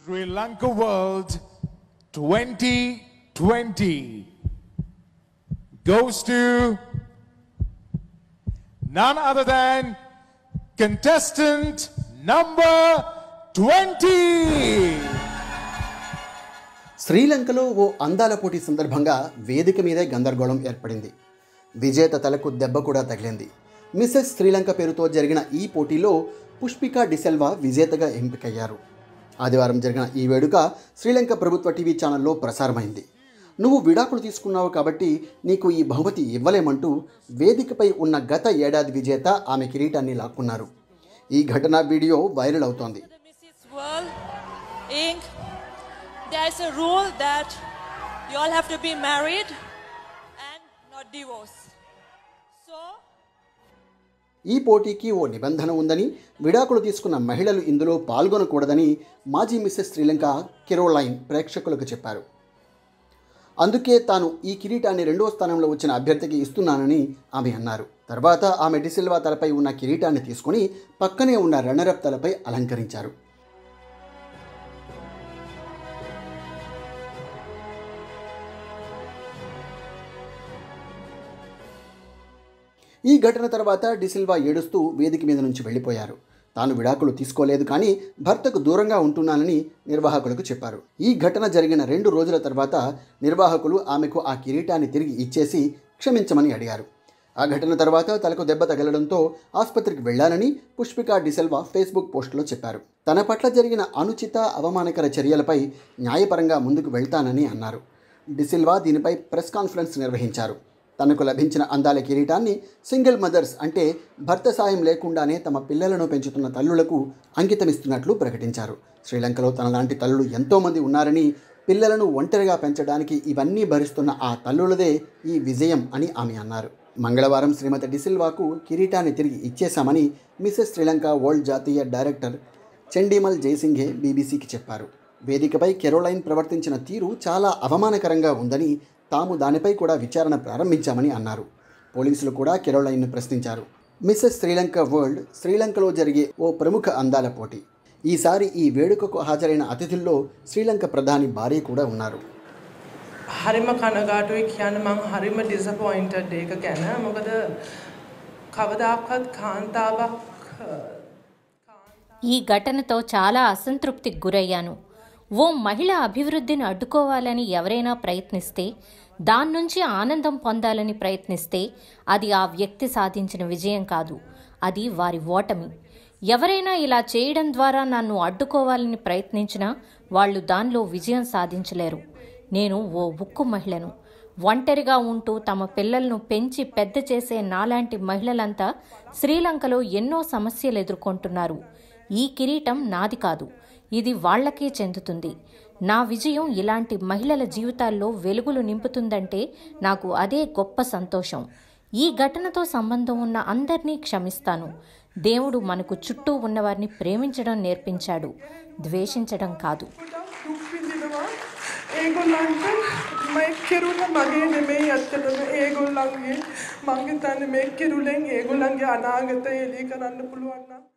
Sri Lanka World 2020 goes to none other than contestant number 20. శ్రీలంకలో ఓ అందాల పోటీ సందర్భంగా వేదిక మీదే గందరగోళం ఏర్పడింది విజేత తలకు దెబ్బ కూడా తగిలింది మిసెస్ శ్రీలంక పేరుతో జరిగిన ఈ పోటీలో పుష్పికా డిసెల్వా విజేతగా ఎంపికయ్యారు ఆదివారం జరిగిన ఈ వేడుక శ్రీలంక ప్రభుత్వ టీవీ ఛానల్లో ప్రసారమైంది నువ్వు విడాకులు తీసుకున్నావు కాబట్టి నీకు ఈ బహుమతి ఇవ్వలేమంటూ వేదికపై ఉన్న గత ఏడాది విజేత ఆమె కిరీటాన్ని లాక్కున్నారు ఈ ఘటన వీడియో వైరల్ అవుతోంది the Mrs. World Inc. There's a rule that you all have to be married and not divorced. So, ఈ పోటీకి ఓ నిబంధన ఉందని విడాకులు తీసుకున్న మహిళలు ఇందులో పాల్గొనకూడదని మాజీ మిస్సెస్ శ్రీలంక కెరోలైన్ ప్రేక్షకులకు చెప్పారు అందుకే తాను ఈ కిరీటాన్ని రెండవ స్థానంలో వచ్చిన అభ్యర్థికి ఇస్తున్నానని ఆమె అన్నారు తర్వాత ఆమె డిసిల్వా తలపై ఉన్న కిరీటాన్ని తీసుకుని పక్కనే ఉన్న రన్నరప్ తలపై అలంకరించారు ఈ ఘటన తర్వాత డిసిల్వా ఏడుస్తూ వేదిక మీద నుంచి వెళ్ళిపోయారు తాను విడాకులు తీసుకోలేదు కానీ భర్తకు దూరంగా ఉంటున్నానని నిర్వాహకులకు చెప్పారు ఈ ఘటన జరిగిన రెండు రోజుల తర్వాత నిర్వాహకులు ఆమెకు ఆ కిరీటాన్ని తిరిగి ఇచ్చేసి క్షమించమని అడిగారు ఆ ఘటన తర్వాత తలకు దెబ్బ తగలడంతో ఆసుపత్రికి వెళ్లానని పుష్పికా డిసెల్వా ఫేస్బుక్ పోస్టులో చెప్పారు తన పట్ల జరిగిన అనుచిత అవమానకర చర్యలపై న్యాయపరంగా ముందుకు వెళ్తానని అన్నారు డిసిల్వా దీనిపై ప్రెస్ కాన్ఫరెన్స్ నిర్వహించారు తనకు లభించిన అందాల కిరీటాన్ని సింగిల్ మదర్స్ అంటే భర్త సాయం లేకుండానే తమ పిల్లలను పెంచుతున్న తల్లులకు అంకితమిస్తున్నట్లు ప్రకటించారు శ్రీలంకలో తనలాంటి తల్లులు ఎంతోమంది ఉన్నారని పిల్లలను ఒంటరిగా పెంచడానికి ఇవన్నీ భరిస్తున్న ఆ తల్లులదే ఈ విజయం అని ఆమె అన్నారు మంగళవారం శ్రీమతి డిసిల్వాకు కిరీటాన్ని తిరిగి ఇచ్చేశామని మిసెస్ శ్రీలంక వరల్డ్ జాతీయ డైరెక్టర్ చండీమల్ జయసింఘే బీబీసీకి చెప్పారు వేదికపై కెరోలైన్ ప్రవర్తించిన తీరు చాలా అవమానకరంగా ఉందని తాము దానిపై కూడా విచారణ ప్రారంభించామని అన్నారు పోలీసులు కూడా కెరోలైన్ను ప్రశ్నించారు మిసెస్ శ్రీలంక వరల్డ్ శ్రీలంకలో జరిగే ఓ ప్రముఖ అందాల పోటీ ఈసారి ఈ వేడుకకు హాజరైన అతిథుల్లో శ్రీలంక ప్రధాని భార్య కూడా ఉన్నారు හරිම කනගාටුයි කියන්න මං හරිම ඩිසපොයින්ටඩ් ඒක ගැන මොකද කවදාක්වත් කාන්තාවක් අ, ఈ ఘటనతో చాలా అసంతృప్తికి గురయ్యాను ఓ మహిళ అభివృద్ధిని అడ్డుకోవాలని ఎవరైనా ప్రయత్నిస్తే దాని నుంచి ఆనందం పొందాలని ప్రయత్నిస్తే అది ఆ వ్యక్తి సాధించిన విజయం కాదు అది వారి ఓటమి ఎవరైనా ఇలా చేయడం ద్వారా నన్ను అడ్డుకోవాలని ప్రయత్నించినా వాళ్ళు దానిలో విజయం సాధించలేరు నేను ఓ ఉక్కు మహిళను ఒంటరిగా ఉంటూ తమ పిల్లలను పెంచి పెద్ద చేసే నాలాంటి మహిళలంతా శ్రీలంకలో ఎన్నో సమస్యలు ఎదుర్కొంటున్నారు ఈ కిరీటం నాది కాదు ఇది వాళ్లకే చెందుతుంది నా విజయం ఇలాంటి మహిళల జీవితాల్లో వెలుగులు నింపుతుందంటే నాకు అదే గొప్ప సంతోషం ఈ ఘటనతో సంబంధం ఉన్న అందరినీ క్షమిస్తాను దేవుడు మనకు చుట్టూ ఉన్నవారిని ప్రేమించడం నేర్పించాడు ద్వేషించడం కాదు දුක් විඳිනවා ඒගොල්ලන්ට මයි කෙරුල මගේ නෙමෙයි ඇත්තටම ඒගොල්ලන්ගේ මං හිතන්නේ මේ කෙරුලෙන් ඒගොල්ලන්ගේ අනාගතය එලි කරන්න පුළුවන් නම්